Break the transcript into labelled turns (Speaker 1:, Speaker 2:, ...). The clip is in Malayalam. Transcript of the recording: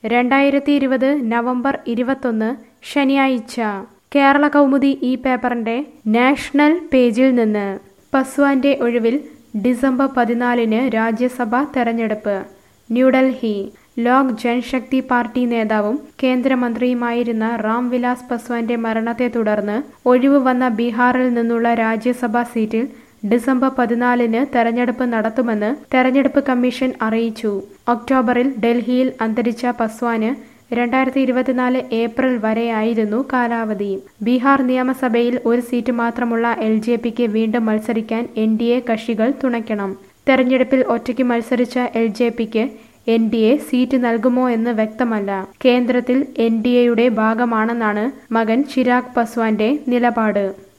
Speaker 1: രണ്ടായിരത്തി ഇരുപത് നവംബർ ഇരുപത്തൊന്ന് ശനിയാഴ്ച കേരള കൗമുദി ഈ പേപ്പറിന്റെ നാഷണൽ പേജിൽ നിന്ന് പസ്വാന്റെ ഒഴിവിൽ ഡിസംബർ പതിനാലിന് രാജ്യസഭാ തെരഞ്ഞെടുപ്പ് ന്യൂഡൽഹി ലോക് ജൻശക്തി പാർട്ടി നേതാവും കേന്ദ്രമന്ത്രിയുമായിരുന്ന റാം വിലാസ് പസ്വാന്റെ മരണത്തെ തുടർന്ന് ഒഴിവ് വന്ന ബീഹാറിൽ നിന്നുള്ള രാജ്യസഭാ സീറ്റിൽ ഡിസംബർ പതിനാലിന് തെരഞ്ഞെടുപ്പ് നടത്തുമെന്ന് തെരഞ്ഞെടുപ്പ് കമ്മീഷൻ അറിയിച്ചു ഒക്ടോബറിൽ ഡൽഹിയിൽ അന്തരിച്ച പസ്വാന് രണ്ടായിരത്തി ഇരുപത്തിനാല് ഏപ്രിൽ വരെയായിരുന്നു കാലാവധി ബീഹാർ നിയമസഭയിൽ ഒരു സീറ്റ് മാത്രമുള്ള എൽ ജെ പിക്ക് വീണ്ടും മത്സരിക്കാൻ എൻ ഡി എ കക്ഷികൾ തുണയ്ക്കണം തെരഞ്ഞെടുപ്പിൽ ഒറ്റയ്ക്ക് മത്സരിച്ച എൽ ജെ പിക്ക് എൻ ഡി എ സീറ്റ് നൽകുമോ എന്ന് വ്യക്തമല്ല കേന്ദ്രത്തിൽ എൻ ഡി എയുടെ ഭാഗമാണെന്നാണ് മകൻ ചിരാഗ് പസ്വാന്റെ നിലപാട്